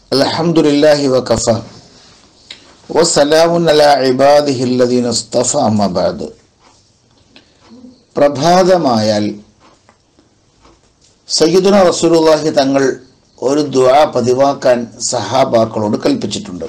الحمد لله وكفى وسلام على عباده الذين اصطفى أما بعد പ്രഭാതമായാൽ സയ്യിദുന റസൂലുള്ളാഹി തങ്ങൾ ഒരു ദുആ പതിവാക്കാൻ സഹാബാക്കളോട് കൽപ്പിച്ചിട്ടുണ്ട്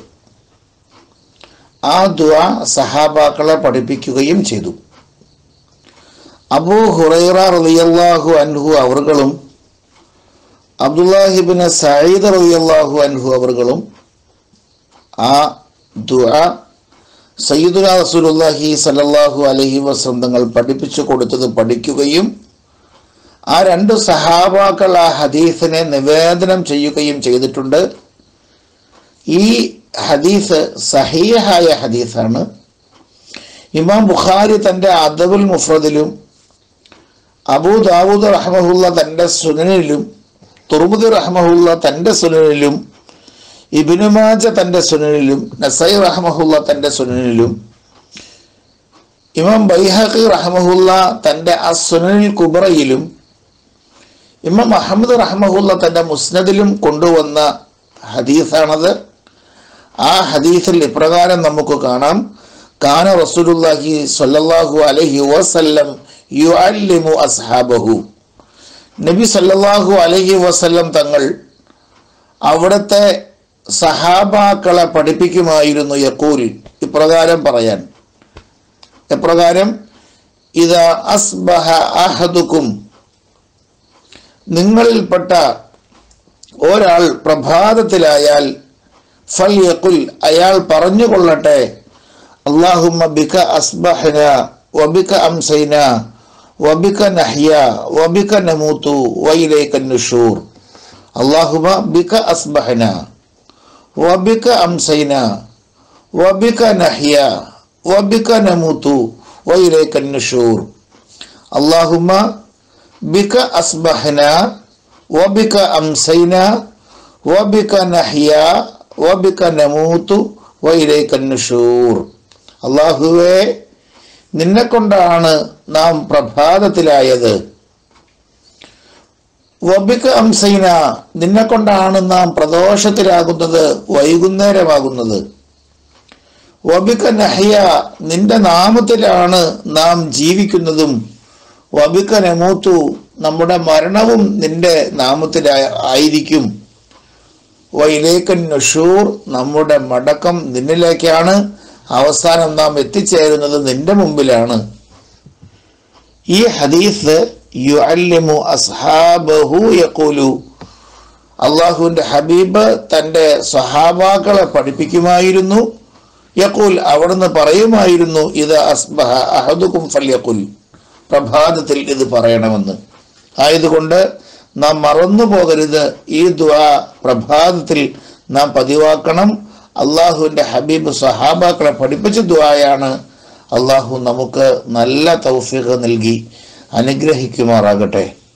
ആ ദുആ സഹാബാക്കളെ പഠിപ്പിക്കുകയും ചെയ്തു അബൂ ഹുറൈറ റളിയല്ലാഹു അൻഹു അവർകളും അബ്ദുല്ലാഹിബിന് സയ്യിദ് റളിയല്ലാഹു അൻഹു അവർകളും ആ ദുആ സയ്യിദുന റസൂലുള്ളാഹി സല്ലല്ലാഹു അലൈഹി വസല്ലം തങ്ങൾ പഠിപ്പിച്ചു കൊടുത്തത് പഠിക്കുകയും ആ രണ്ട് സഹാബാക്കൾ ആ ഹദീസിനെ നിവേദനം ചെയ്യുകയും ചെയ്തിട്ടുണ്ട് ഈ ഹദീസ് സഹീഹായ ഹദീസാണ് ഇമാം ബുഖാരി തൻ്റെ അദബുൽ മുഫ്രദിലും അബൂ ദാവൂദ് റഹ്മഹുല്ല തൻ്റെ സുനനിലും തുർമുദി റഹ്മഹുല്ല തൻ്റെ സുനനിലും ഇബിനുമാജ തൻ്റെ സുനനിലും നസൈ റഹ്മഹുല്ല തൻ്റെ സുനനിലും ഇമാം ബൈഹഖി റഹ്മഹുല്ല തൻ്റെ അസുനനിൽ കുബറയിലും ഇമാം അഹമ്മദ് റഹ്മഹുല്ല തൻ്റെ മുസ്നദിലും കൊണ്ടുവന്ന ഹദീസാണത് ആ ഹദീസിൽ ഇപ്രകാരം നമുക്ക് കാണാം കാന റസൂലുള്ളാഹി സ്വല്ലല്ലാഹു അലൈഹി വസല്ലം യുഅല്ലിമു അസ്ഹാബഹു നബി സല്ലല്ലാഹു അലൈഹി വസല്ലം തങ്ങൾ അവിടുത്തെ സഹാബാക്കളെ പഠിപ്പിക്കുമായിരുന്നു യക്കൂൽ ഇപ്രകാരം പറയാൻ എപ്രകാരം ഇത് അസ്ബഹ അഹദുക്കും നിങ്ങളിൽപ്പെട്ട ഒരാൾ പ്രഭാതത്തിലായാൽ ഫൽ യക്കുൽ അയാൾ പറഞ്ഞുകൊള്ളട്ടെ അള്ളാഹുമ്മ ബിക അസ്ബഹന വബിക അംസൈന വബിക നഹ്യ വബിക നമൂത്തു വയിലേക്ക നുഷൂർ അള്ളാഹുമ ബിക അസ്ബഹന വബിക അംസൈന വബിക നഹ്യ വബിക നമൂത്തു വയിലേക്ക നുഷൂർ അള്ളാഹുമ ബിക അസ്ബഹന വബിക അംസൈന വബിക നഹ്യ വബിക നമൂത്തു വയിലേക്ക നുഷൂർ അള്ളാഹുവേ നിന്നെ കൊണ്ടാണ് നാം പ്രഭാതത്തിലായത് വബിക അംസൈന നിന്നെ കൊണ്ടാണ് നാം പ്രദോഷത്തിലാകുന്നത് വൈകുന്നേരമാകുന്നത് വബിക നഹ്യ നിന്റെ നാമത്തിലാണ് നാം ജീവിക്കുന്നതും വബിക നമൂത്തു നമ്മുടെ മരണവും നിന്റെ നാമത്തിലായിരിക്കും വൈലേക്കൻ നഷൂർ നമ്മുടെ മടക്കം നിന്നിലേക്കാണ് അവസാനം നാം എത്തിച്ചേരുന്നത് നിന്റെ മുമ്പിലാണ് ഈ ഹദീസ് യുഅല്ലിമു അസ്ഹാബഹു യഖൂലു അള്ളാഹുവിന്റെ ഹബീബ് തന്റെ സഹാബാക്കളെ പഠിപ്പിക്കുമായിരുന്നു യഖൂൽ അവിടുന്ന് പറയുമായിരുന്നു ഇത് അസ്ബഹ അഹദുക്കും ഫല്യഖുൽ പ്രഭാതത്തിൽ ഇത് പറയണമെന്ന് ആയതുകൊണ്ട് നാം മറന്നു പോകരുത് ഈ ദുആ പ്രഭാതത്തിൽ നാം പതിവാക്കണം അള്ളാഹുവിൻ്റെ ഹബീബ് സഹാബാക്കളെ പഠിപ്പിച്ച ദുആയാണ് അള്ളാഹു നമുക്ക് നല്ല തൗഫീഖ് നൽകി അനുഗ്രഹിക്കുമാറാകട്ടെ